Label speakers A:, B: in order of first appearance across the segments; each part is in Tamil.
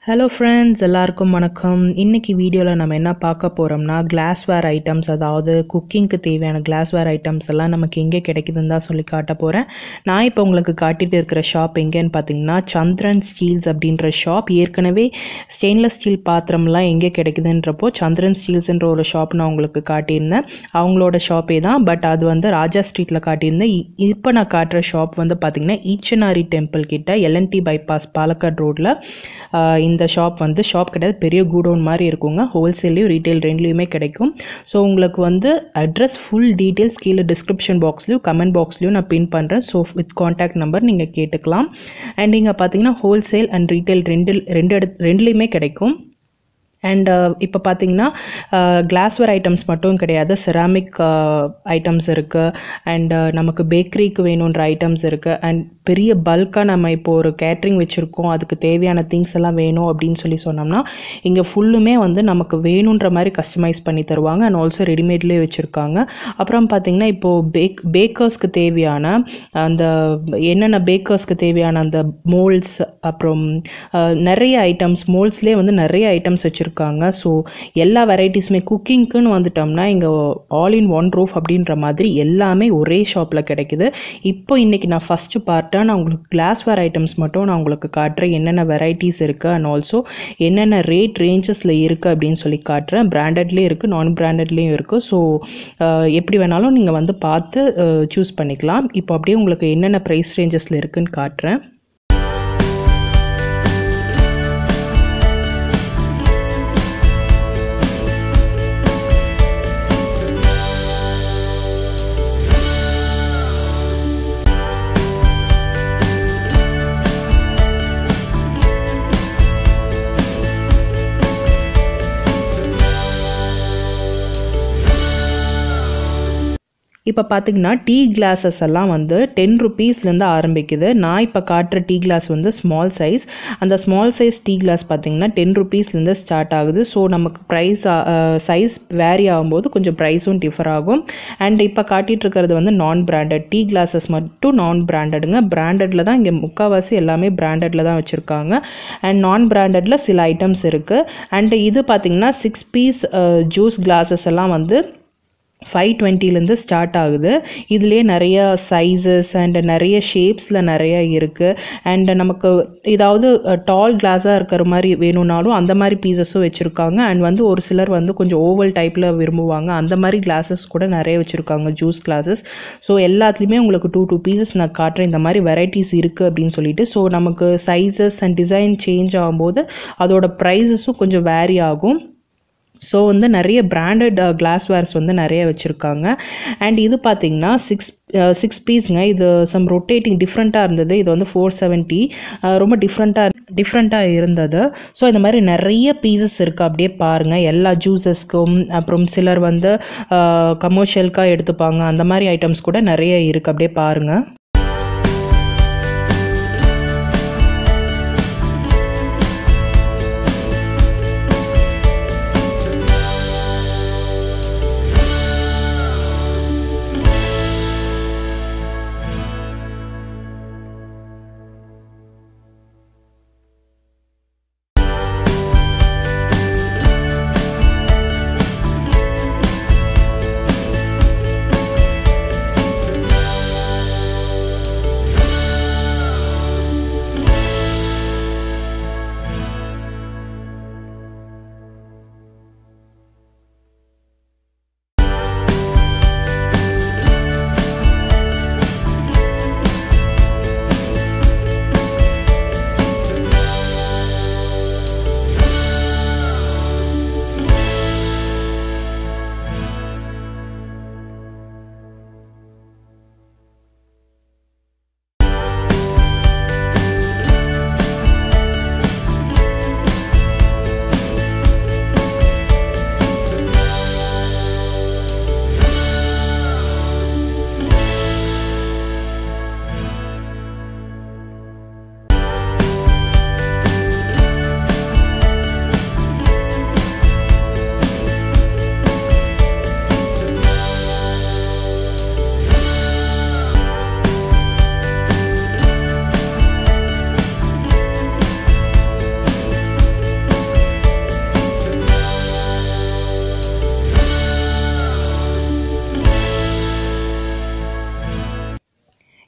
A: ஹலோ ஃப்ரெண்ட்ஸ் எல்லாருக்கும் வணக்கம் இன்றைக்கி வீடியோவில் நம்ம என்ன பார்க்க போகிறோம்னா கிளாஸ்வேர் ஐட்டம்ஸ் அதாவது குக்கிங்க்கு தேவையான கிளாஸ்வேர் ஐட்டம்ஸ் எல்லாம் நமக்கு எங்கே கிடைக்குதுன்னு தான் சொல்லி காட்ட போகிறேன் நான் இப்போ உங்களுக்கு காட்டிட்டு இருக்கிற ஷாப் எங்கேன்னு பார்த்தீங்கன்னா சந்திரன் ஸ்டீல்ஸ் அப்படின்ற ஷாப் ஏற்கனவே ஸ்டெயின்லெஸ் ஸ்டீல் பாத்திரம்லாம் எங்கே கிடைக்குதுன்றப்போ சந்திரன் ஸ்டீல்ஸ்ன்ற ஒரு ஷாப் நான் உங்களுக்கு காட்டியிருந்தேன் அவங்களோட ஷாப்பே தான் பட் அது வந்து ராஜா ஸ்ட்ரீட்டில் காட்டியிருந்தேன் இ- இப்போ நான் காட்டுற ஷாப் வந்து பார்த்திங்கன்னா ஈச்சனாரி டெம்பிள் கிட்ட எல்என்டி பைபாஸ் பாலக்காடு ரோட்டில் இந்த ஷாப் வந்து ஷாப் கிடையாது பெரிய கூடவுன் மாதிரி இருக்குங்க ஹோல்சேல்லையும் ரீட்டைல் ரெண்டுலேயுமே கிடைக்கும் ஸோ உங்களுக்கு வந்து அட்ரஸ் ஃபுல் டீட்டெயில்ஸ் கீழே டிஸ்கிரிப்ஷன் பாக்ஸ்லையும் கமெண்ட் பாக்ஸ்லையும் நான் பின் பண்ணுறேன் ஸோ வித் காண்டாக்ட் நம்பர் நீங்கள் கேட்டுக்கலாம் அண்ட் இங்கே பார்த்தீங்கன்னா ஹோல்சேல் அண்ட் ரீட்டைல் ரெண்டு ரெண்டு இட ரெண்டுலேயுமே கிடைக்கும் அண்ட் இப்போ பார்த்தீங்கன்னா கிளாஸ்வேர் ஐட்டம்ஸ் மட்டும் கிடையாது செராமிக் ஐட்டம்ஸ் இருக்குது அண்ட் நமக்கு பேக்கரிக்கு வேணுன்ற ஐட்டம்ஸ் இருக்குது அண்ட் பெரிய பல்காக நம்ம இப்போ ஒரு கேட்ரிங் வச்சுருக்கோம் அதுக்கு தேவையான திங்ஸ் எல்லாம் வேணும் அப்படின்னு சொல்லி சொன்னோம்னா இங்கே ஃபுல்லுமே வந்து நமக்கு வேணுன்ற மாதிரி கஸ்டமைஸ் பண்ணி தருவாங்க அண்ட் ஆல்சோ ரெடிமேட்லேயே வச்சுருக்காங்க அப்புறம் பார்த்தீங்கன்னா இப்போது பேக் பேக்கர்ஸ்க்கு தேவையான அந்த என்னென்ன பேக்கர்ஸ்க்கு தேவையான அந்த மோல்ட்ஸ் அப்புறம் அஹ், நிறைய ஐட்டம்ஸ் மோல்ட்ஸ்லேயே வந்து நிறைய ஐட்டம்ஸ் வச்சுருக்காங்க ஸோ எல்லா வெரைட்டிஸுமே குக்கிங்க்குன்னு வந்துட்டோம்னா இங்கே ஆல் இன் ஒன் ரூஃப் அப்படின்ற மாதிரி எல்லாமே ஒரே ஷாப்பில் கிடைக்குது இப்போ இன்றைக்கி நான் ஃபஸ்ட்டு பார்ட்டாக நான் உங்களுக்கு கிளாஸ்வேர் ஐட்டம்ஸ் மட்டும் நான் உங்களுக்கு காட்டுறேன் என்னென்ன வெரைட்டிஸ் இருக்குது அண்ட் ஆல்சோ என்னென்ன ரேட் ரேஞ்சஸில் இருக்குது அப்படின்னு சொல்லி காட்டுறேன் பிராண்டட்லேயும் இருக்குது நான் பிராண்டட்லேயும் இருக்குது ஸோ எப்படி வேணாலும் நீங்கள் வந்து பார்த்து சூஸ் பண்ணிக்கலாம் இப்போ அப்படியே உங்களுக்கு என்னென்ன ப்ரைஸ் ரேஞ்சஸில் இருக்குன்னு காட்டுறேன் இப்போ பார்த்தீங்கன்னா டீ கிளாஸஸ் எல்லாம் வந்து டென் ருபீஸ்லேருந்து ஆரம்பிக்குது நான் இப்போ காட்டுற டீ கிளாஸ் வந்து ஸ்மால் சைஸ் அந்த ஸ்மால் சைஸ் டீ கிளாஸ் பார்த்தீங்கன்னா டென் ருபீஸ்லேருந்து ஸ்டார்ட் ஆகுது ஸோ நமக்கு ப்ரைஸ் சைஸ் வேரி ஆகும்போது கொஞ்சம் ப்ரைஸும் டிஃபர் ஆகும் அண்ட் இப்போ காட்டிகிட்டு இருக்கிறது வந்து நான் பிராண்டட் டீ கிளாஸஸ் மட்டும் நான் பிராண்டடுங்க பிராண்டடில் தான் இங்கே முக்கால்வாசி எல்லாமே பிராண்டடில் தான் வச்சுருக்காங்க அண்ட் நான் பிராண்டடில் சில ஐட்டம்ஸ் இருக்குது அண்ட் இது பார்த்திங்கன்னா சிக்ஸ் பீஸ் ஜூஸ் கிளாஸஸ் எல்லாம் வந்து ஃபைவ் டுவெண்ட்டிலேருந்து ஸ்டார்ட் ஆகுது இதுலேயே நிறைய சைஸஸ் அண்ட் நிறைய ஷேப்ஸில் நிறைய இருக்குது அண்ட் நமக்கு ஏதாவது டால் கிளாஸாக இருக்கிற மாதிரி வேணும்னாலும் அந்த மாதிரி பீசஸும் வச்சுருக்காங்க அண்ட் வந்து ஒரு சிலர் வந்து கொஞ்சம் ஓவல் டைப்பில் விரும்புவாங்க அந்த மாதிரி கிளாஸஸ் கூட நிறைய வச்சுருக்காங்க ஜூஸ் கிளாஸஸ் ஸோ எல்லாத்துலேயுமே உங்களுக்கு டூ டூ பீசஸ் நான் காட்டுறேன் இந்த மாதிரி வெரைட்டிஸ் இருக்குது அப்படின்னு சொல்லிட்டு ஸோ நமக்கு சைஸஸ் அண்ட் டிசைன் சேஞ்ச் ஆகும்போது அதோட ப்ரைஸஸும் கொஞ்சம் வேரி ஆகும் ஸோ வந்து நிறைய பிராண்டட் கிளாஸ்வேர்ஸ் வந்து நிறைய வச்சுருக்காங்க அண்ட் இது பார்த்தீங்கன்னா சிக்ஸ் சிக்ஸ் பீஸுங்க இது சம் ரொட்டேட்டிங் டிஃப்ரெண்ட்டாக இருந்தது இது வந்து ஃபோர் செவன்ட்டி ரொம்ப டிஃப்ரெண்ட்டாக டிஃப்ரெண்ட்டாக இருந்தது ஸோ இந்த மாதிரி நிறைய பீசஸ் இருக்குது அப்படியே பாருங்கள் எல்லா ஜூஸஸ்க்கும் அப்புறம் சிலர் வந்து கமர்ஷியலுக்காக எடுத்துப்பாங்க அந்த மாதிரி ஐட்டம்ஸ் கூட நிறைய இருக்குது அப்படியே பாருங்கள்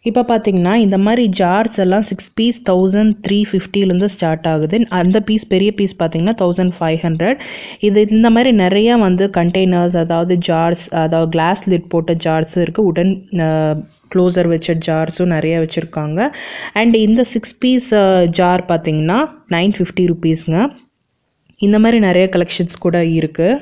A: இப்போ பார்த்தீங்கன்னா இந்த மாதிரி ஜார்ஸ் எல்லாம் சிக்ஸ் பீஸ் தௌசண்ட் த்ரீ ஃபிஃப்டிலேருந்து ஸ்டார்ட் ஆகுது அந்த பீஸ் பெரிய பீஸ் பார்த்தீங்கன்னா தௌசண்ட் ஃபைவ் ஹண்ட்ரட் இது இந்த மாதிரி நிறையா வந்து கண்டெய்னர்ஸ் அதாவது ஜார்ஸ் அதாவது கிளாஸ் லிட் போட்ட ஜார்ஸும் இருக்குது உடன் க்ளோசர் வச்ச ஜார்ஸும் நிறைய வச்சுருக்காங்க அண்ட் இந்த சிக்ஸ் பீஸ் ஜார் பார்த்தீங்கன்னா நைன் ஃபிஃப்டி ருபீஸ்ங்க இந்த மாதிரி நிறைய கலெக்ஷன்ஸ் கூட இருக்குது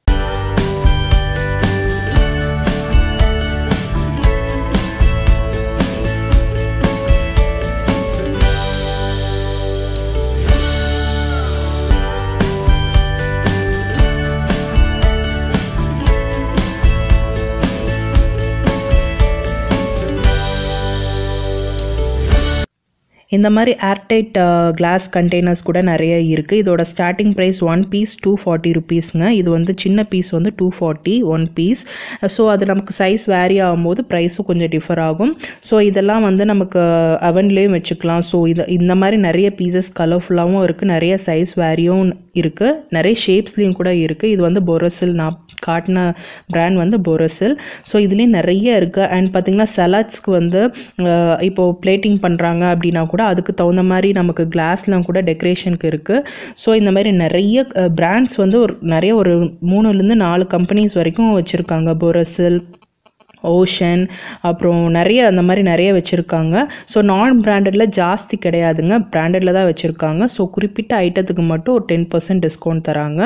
A: இந்த மாதிரி ஏர்டைட் கிளாஸ் கண்டெய்னர்ஸ் கூட நிறைய இருக்குது இதோட starting price one piece two forty ருபீஸ்ங்க இது வந்து சின்ன பீஸ் வந்து two forty one piece so அது நமக்கு சைஸ் வேரி ஆகும்போது ப்ரைஸும் கொஞ்சம் டிஃபர் ஆகும் ஸோ இதெல்லாம் வந்து நமக்கு அவன்லேயும் வச்சுக்கலாம் ஸோ இது இந்த மாதிரி நிறைய பீசஸ் கலர்ஃபுல்லாகவும் இருக்குது நிறைய சைஸ் வேரியும் இருக்குது நிறைய ஷேப்ஸ்லேயும் கூட இருக்குது இது வந்து பொரசில் நான் காட்டின பிராண்ட் வந்து பொரசில் ஸோ இதுலேயும் நிறைய இருக்குது அண்ட் பார்த்திங்கன்னா சலாட்ஸ்க்கு வந்து இப்போது பிளேட்டிங் பண்ணுறாங்க அப்படின்னா கூட அதுக்கு தகுந்த மாதிரி நமக்கு கிளாஸ்லாம் கூட டெக்கரேஷனுக்கு இருக்குது ஸோ இந்த மாதிரி நிறைய பிராண்ட்ஸ் வந்து ஒரு நிறைய ஒரு மூணுலேருந்து நாலு கம்பெனிஸ் வரைக்கும் வச்சுருக்காங்க பொரசில் ஓஷன் அப்புறம் நிறைய அந்த மாதிரி நிறைய வச்சுருக்காங்க ஸோ நான் பிராண்டடில் ஜாஸ்தி கிடையாதுங்க பிராண்டடில் தான் வச்சுருக்காங்க ஸோ குறிப்பிட்ட ஐட்டத்துக்கு மட்டும் ஒரு டென் பர்சன்ட் டிஸ்கவுண்ட் தராங்க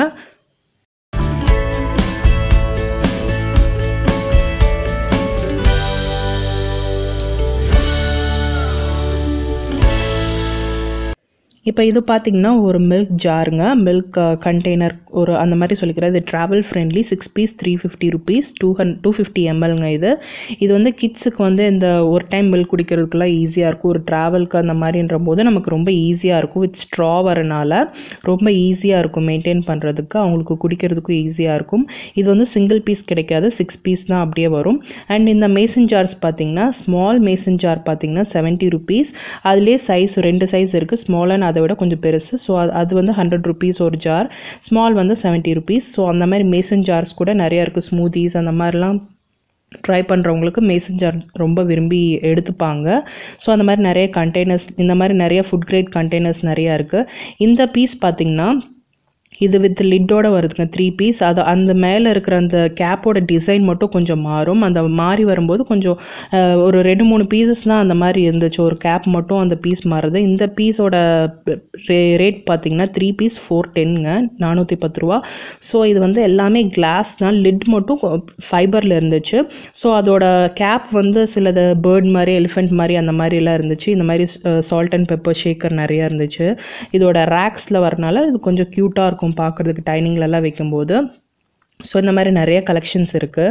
A: இப்போ இது பார்த்திங்கன்னா ஒரு மில்க் ஜாருங்க மில்க் கண்டெய்னர் ஒரு அந்த மாதிரி சொல்லிக்கிறேன் இது travel friendly six piece three fifty rupees two hundred two fifty எம்எல்ங்க இது இது வந்து கிட்ஸுக்கு வந்து இந்த ஒரு டைம் மில்க் குடிக்கிறதுக்குலாம் ஈஸியாக இருக்கும் ஒரு ட்ராவலுக்கு அந்த மாதிரின்ற போது நமக்கு ரொம்ப ஈஸியாக இருக்கும் வித் ஸ்ட்ரா வரனால ரொம்ப ஈஸியாக இருக்கும் மெயின்டைன் பண்ணுறதுக்கு அவங்களுக்கு குடிக்கிறதுக்கும் ஈஸியாக இருக்கும் இது வந்து சிங்கிள் பீஸ் கிடைக்காது சிக்ஸ் பீஸ் தான் அப்படியே வரும் அண்ட் இந்த மேசன் ஜார்ஸ் பார்த்திங்கன்னா ஸ்மால் மேசன் ஜார் பார்த்திங்கன்னா செவன்ட்டி ருபீஸ் அதுலேயே சைஸ் ரெண்டு சைஸ் இருக்குது ஸ்மால் அண்ட் அதை விட கொஞ்சம் பெருசு ஸோ அது வந்து ஹண்ட்ரட் ருபீஸ் ஒரு ஜார் ஸ்மால் வந்து செவன்ட்டி ருபீஸ் ஸோ அந்த மாதிரி மேசன் ஜார்ஸ் கூட நிறையா இருக்குது ஸ்மூதிஸ் அந்த மாதிரிலாம் ட்ரை பண்ணுறவங்களுக்கு மேசன் ஜார் ரொம்ப விரும்பி எடுத்துப்பாங்க ஸோ அந்த மாதிரி நிறைய கண்டெய்னர்ஸ் இந்த மாதிரி நிறைய ஃபுட் கிரேட் கண்டெய்னர்ஸ் நிறையா இருக்குது இந்த பீஸ் பார்த்திங்கன்னா இது வித் லிட்டோட வருதுங்க த்ரீ பீஸ் அது அந்த மேலே இருக்கிற அந்த கேப்போட டிசைன் மட்டும் கொஞ்சம் மாறும் அந்த மாறி வரும்போது கொஞ்சம் ஒரு ரெண்டு மூணு பீசஸ் தான் அந்த மாதிரி இருந்துச்சு ஒரு கேப் மட்டும் அந்த பீஸ் மாறுது இந்த பீஸோட ரே ரேட் பார்த்திங்கன்னா த்ரீ பீஸ் ஃபோர் டென்னுங்க நானூற்றி பத்து ரூபா ஸோ இது வந்து எல்லாமே கிளாஸ் தான் லிட் மட்டும் ஃபைபரில் இருந்துச்சு ஸோ அதோட கேப் வந்து சிலது பேர்ட் மாதிரி எலிஃபெண்ட் மாதிரி அந்த மாதிரிலாம் இருந்துச்சு இந்த மாதிரி சால்ட் அண்ட் பெப்பர் ஷேக்கர் நிறையா இருந்துச்சு இதோட ரேக்ஸில் வரனால இது கொஞ்சம் க்யூட்டாக இருக்கும் இருக்கும் பார்க்குறதுக்கு டைனிங்லலாம் வைக்கும்போது ஸோ இந்த மாதிரி நிறைய கலெக்ஷன்ஸ் இருக்குது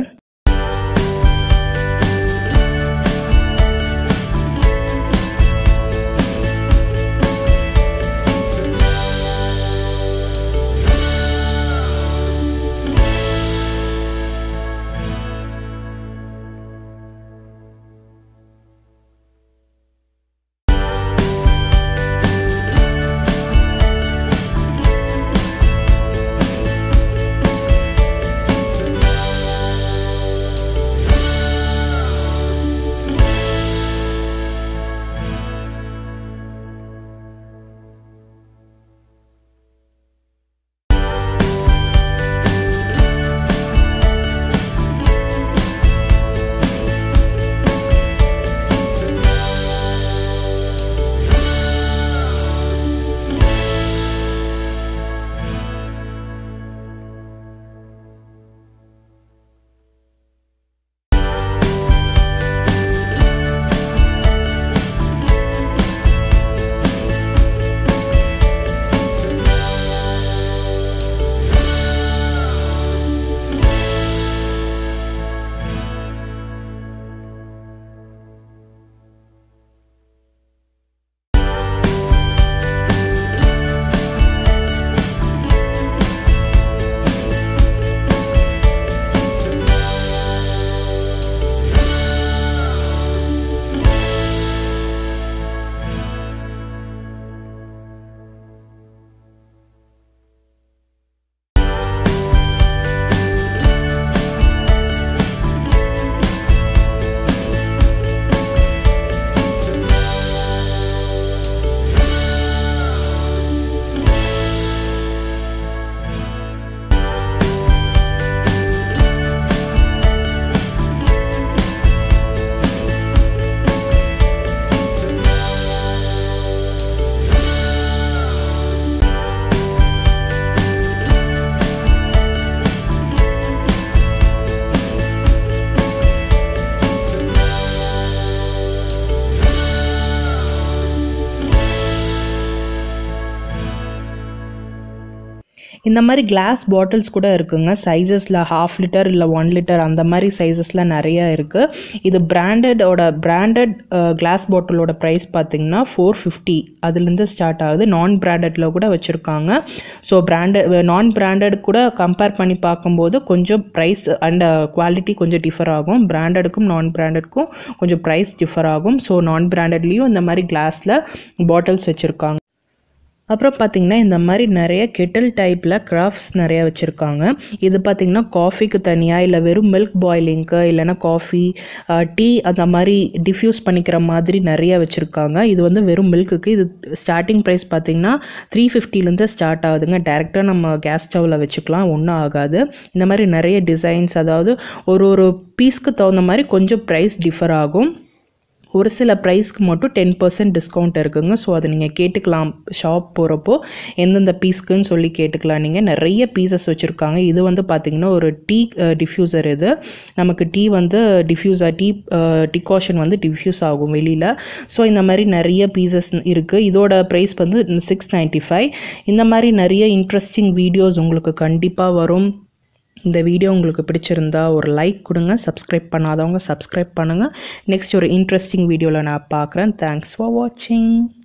A: இந்த மாதிரி கிளாஸ் பாட்டில்ஸ் கூட இருக்குங்க சைஸஸில் ஹாஃப் லிட்டர் இல்லை ஒன் லிட்டர் அந்த மாதிரி சைஸஸில் நிறைய இருக்குது இது பிராண்டடோட பிராண்டட் கிளாஸ் பாட்டிலோட ப்ரைஸ் பார்த்திங்கன்னா ஃபோர் ஃபிஃப்டி அதுலேருந்து ஸ்டார்ட் ஆகுது நான் பிராண்டடில் கூட வச்சுருக்காங்க ஸோ பிராண்டட் நான் பிராண்டட் கூட கம்பேர் பண்ணி பார்க்கும்போது கொஞ்சம் ப்ரைஸ் அண்ட் குவாலிட்டி கொஞ்சம் டிஃபர் ஆகும் பிராண்டடுக்கும் நான் பிராண்டடுக்கும் கொஞ்சம் ப்ரைஸ் டிஃபர் ஆகும் ஸோ நான் பிராண்டட்லேயும் இந்த மாதிரி கிளாஸில் பாட்டில்ஸ் வச்சுருக்காங்க அப்புறம் பார்த்திங்கன்னா இந்த மாதிரி நிறைய கெட்டில் டைப்பில் கிராஃப்ட்ஸ் நிறைய வச்சுருக்காங்க இது பார்த்திங்கன்னா காஃபிக்கு தனியாக இல்லை வெறும் மில்க் பாயிலிங்க்கு இல்லைனா காஃபி டீ அந்த மாதிரி டிஃப்யூஸ் பண்ணிக்கிற மாதிரி நிறைய வச்சுருக்காங்க இது வந்து வெறும் மில்க்குக்கு இது ஸ்டார்டிங் ப்ரைஸ் பார்த்திங்கன்னா த்ரீ ஃபிஃப்டிலேருந்து ஸ்டார்ட் ஆகுதுங்க டேரெக்டாக நம்ம கேஸ் ஸ்டவ்வில் வச்சுக்கலாம் ஒன்றும் ஆகாது இந்த மாதிரி நிறைய டிசைன்ஸ் அதாவது ஒரு ஒரு பீஸ்க்கு தகுந்த மாதிரி கொஞ்சம் ப்ரைஸ் டிஃபர் ஆகும் ஒரு சில ப்ரைஸ்க்கு மட்டும் டென் பர்சன்ட் டிஸ்கவுண்ட் இருக்குங்க ஸோ அதை நீங்கள் கேட்டுக்கலாம் ஷாப் போகிறப்போ எந்தெந்த பீஸ்க்குன்னு சொல்லி கேட்டுக்கலாம் நீங்கள் நிறைய பீசஸ் வச்சுருக்காங்க இது வந்து பார்த்திங்கன்னா ஒரு டீ டிஃப்யூசர் இது நமக்கு டீ வந்து டிஃப்யூசர் டீ டிகாஷன் வந்து டிஃப்யூஸ் ஆகும் வெளியில் ஸோ இந்த மாதிரி நிறைய பீசஸ் இருக்குது இதோட ப்ரைஸ் வந்து சிக்ஸ் நைன்ட்டி ஃபைவ் இந்த மாதிரி நிறைய இன்ட்ரெஸ்டிங் வீடியோஸ் உங்களுக்கு கண்டிப்பாக வரும் இந்த வீடியோ உங்களுக்கு பிடிச்சிருந்தா ஒரு லைக் கொடுங்க சப்ஸ்கிரைப் பண்ணாதவங்க சப்ஸ்கிரைப் பண்ணுங்கள் நெக்ஸ்ட் ஒரு இன்ட்ரெஸ்டிங் வீடியோவில் நான் பார்க்குறேன் தேங்க்ஸ் ஃபார் வாட்சிங்